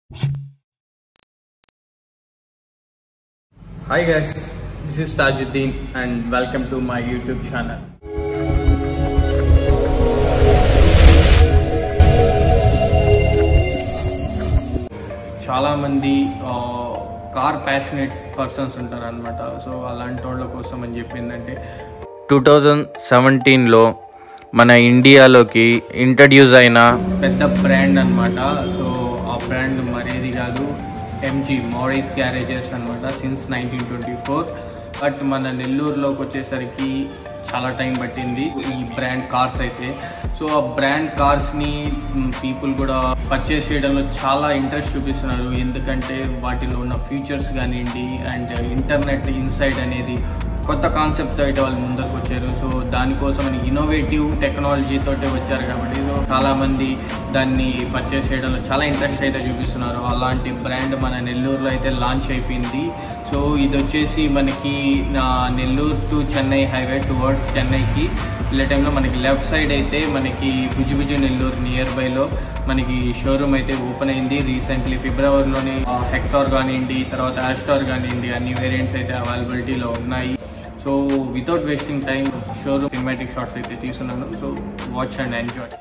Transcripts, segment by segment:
Hi guys, this is Tajuddin and welcome to my YouTube channel. చాలా మంది car passionate persons ఉంటారు అనమాట so అలాంటి వాళ్ళ కోసం అని చెప్పిందంటే టూ థౌజండ్ సెవెంటీన్లో మన ఇండియాలోకి ఇంట్రడ్యూస్ అయిన పెద్ద బ్రాండ్ అన్నమాట సో ఆ బ్రాండ్ మరేది కాదు ఎంజీ మోడీస్ గ్యారేజెస్ అన్నమాట since nineteen twenty four but మన నెల్లూరులోకి వచ్చేసరికి చాలా టైం పట్టింది ఈ బ్రాండ్ కార్స్ అయితే సో ఆ బ్రాండ్ కార్స్ని పీపుల్ కూడా పర్చేస్ చేయడంలో చాలా ఇంట్రెస్ట్ చూపిస్తున్నారు ఎందుకంటే వాటిలో ఉన్న ఫీచర్స్ కానివ్వండి అండ్ ఇంటర్నెట్ ఇన్సైట్ అనేది కొత్త కాన్సెప్ట్ అయితే వాళ్ళు ముందుకు వచ్చారు సో దానికోసం ఇన్నోవేటివ్ టెక్నాలజీ తోటి వచ్చారు కాబట్టి సో చాలా మంది దాన్ని పర్చేస్ చేయడంలో చాలా ఇంట్రెస్ట్ అయితే చూపిస్తున్నారు అలాంటి బ్రాండ్ మన నెల్లూరులో అయితే లాంచ్ అయిపోయింది సో ఇది వచ్చేసి మనకి నా Nellore to Chennai highway towards చెన్నైకి వెళ్ళే టైంలో మనకి లెఫ్ట్ సైడ్ అయితే మనకి భుజిభుజి నెల్లూరు నియర్ బైలో మనకి షోరూమ్ అయితే ఓపెన్ అయింది రీసెంట్లీ ఫిబ్రవరిలోనే హెక్టార్ కానివ్వండి తర్వాత యాస్టార్ కానివ్వండి అన్ని వేరియంట్స్ అయితే అవైలబిలిటీలో ఉన్నాయి so without wasting time showroom cinematic shorts అయితే తీసుకున్నాను so watch and enjoy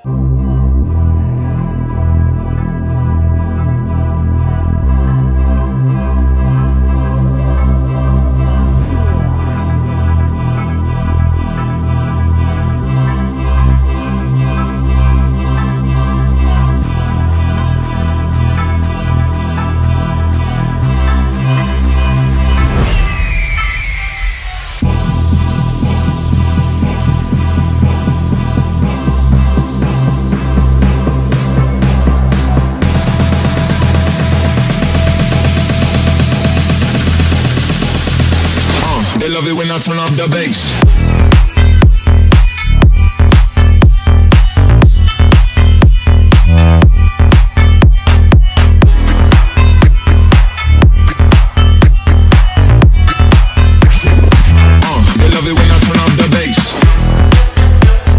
Uh, they love it when I turn up the bass. Uh, they love it when I turn up the bass.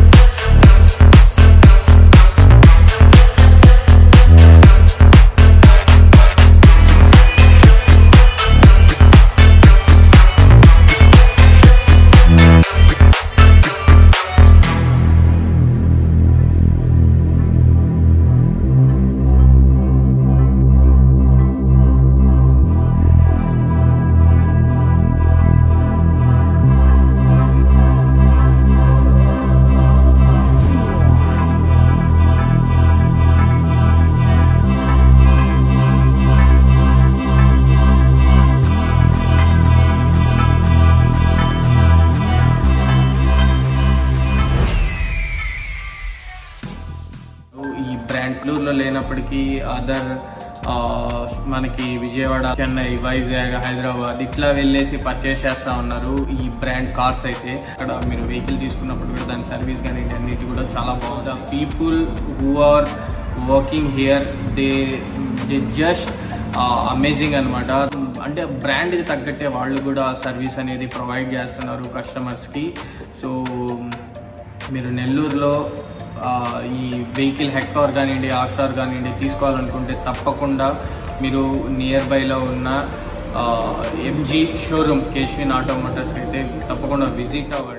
ఈ brand ప్లూర్లో లేనప్పటికీ other మనకి విజయవాడ చెన్నై వైజాగ్ హైదరాబాద్ ఇట్లా వెళ్ళేసి purchase చేస్తా ఉన్నారు ఈ బ్రాండ్ కార్స్ అయితే అక్కడ మీరు వెహికల్ తీసుకున్నప్పుడు కూడా దాని సర్వీస్ కానీ అన్నిటి కూడా చాలా బాగుంది people who are working here they just amazing అనమాట అంటే బ్రాండ్కి తగ్గట్టే వాళ్ళు కూడా సర్వీస్ అనేది ప్రొవైడ్ చేస్తున్నారు కస్టమర్స్కి సో మీరు నెల్లూరులో ఆ, ఈ వెహికల్ హెక్టార్ కానివ్వండి ఆస్టార్ కానివ్వండి తీసుకోవాలనుకుంటే తప్పకుండా మీరు నియర్ బైలో ఉన్న ఎంజీ షోరూమ్ కేశ్విన్ ఆటోమోటర్స్ అయితే తప్పకుండా విజిట్ అవ్వండి